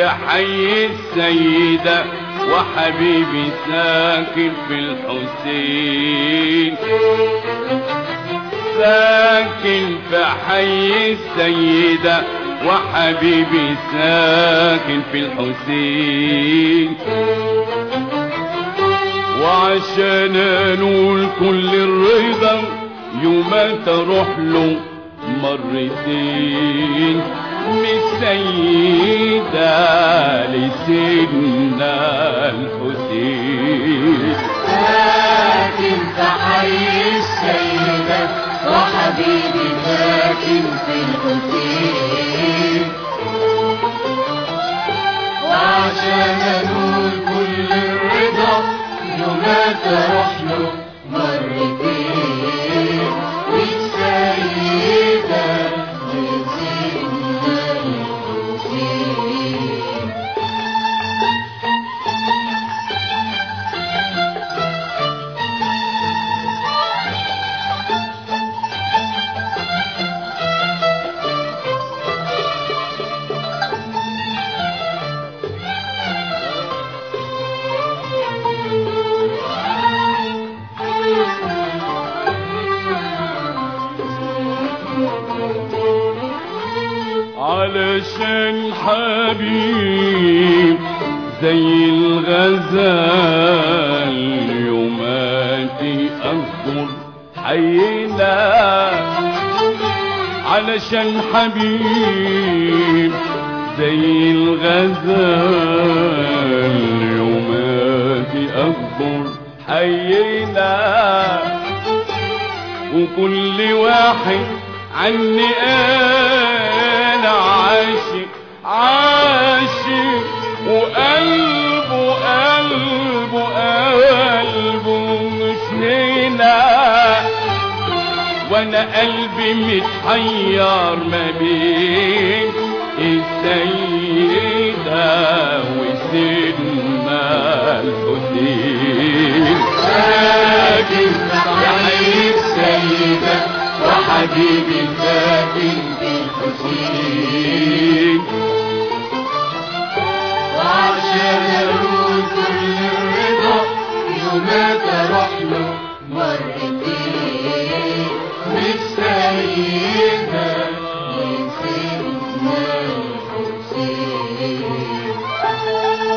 في حي السيدة وحبيبي ساكن في الحسين ساكن في حي السيدة وحبيبي ساكن في الحسين وعشان انول كل الرضا يوم تروح له مرتين من السيدة لسيدنا الحسين ساكن في حي السيدة وحبيبي ساكن في الحسين وعشان انول كل الرضا يوم تروح له مرتين والسيدة لسيدنا الحسين علشان حبيب زي الغزال يوماتي أذكر حينا علشان حبيب زي الغزال يوماتي أكبر حينا وكل واحد عني انا عاشق عاشق وقلبه قلبه قلبه مش هنا وانا قلبي متحير ما بين السيدة وسيدنا الحسين ساكن في حي السيدة وحبيبي ساكن في الحسين وعشان يروي كل الرضا يوم تروح له مرتين مش سيدة لسيدنا الحسين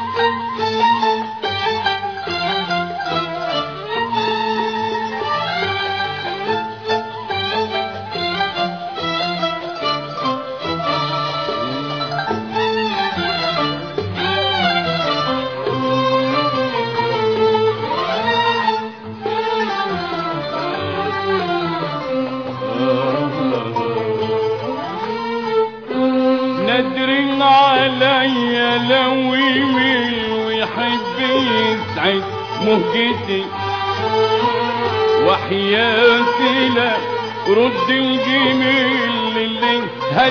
ندر عليا لو يميل ويحب يسعد مهجتي وحياتي لا رد الجميل اللي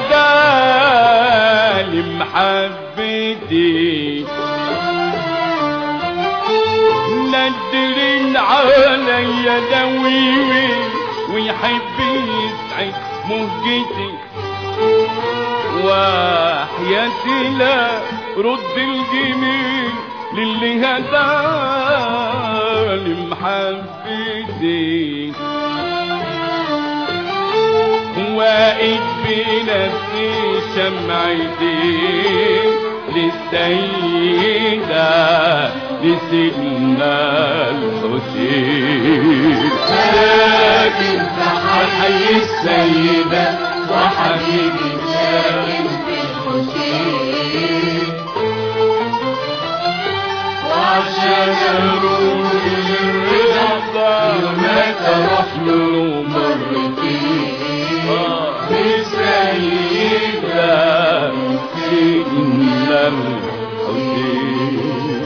هدالي محبتي ندر عليا لو يميل ويحب يسعد مهجتي وحياتي لا رد الجميل للي هداني محبتي واقف بنفسي شمعتي للسيدة لسيدنا الحسين ساكن في حي السيدة وحبيبي ساكن في الحسين وعشان يروي الرضا يوم تروح له مرتين لسيدة سيدنا الحسين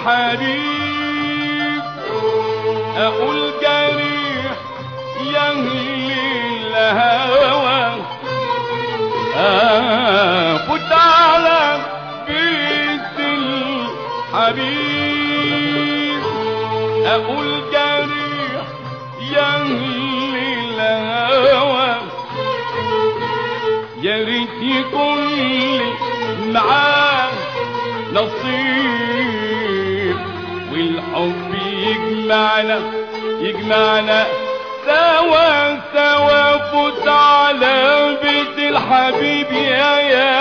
الحبيب اقول جريح يهلي الهوى فوت على بيت الحبيب اقول جريح يهلي الهوى يا ريت يكون لي معاه نصيب والحب يجمعنا يجمعنا سوا سوا فوت على بيت الحبيب يا يا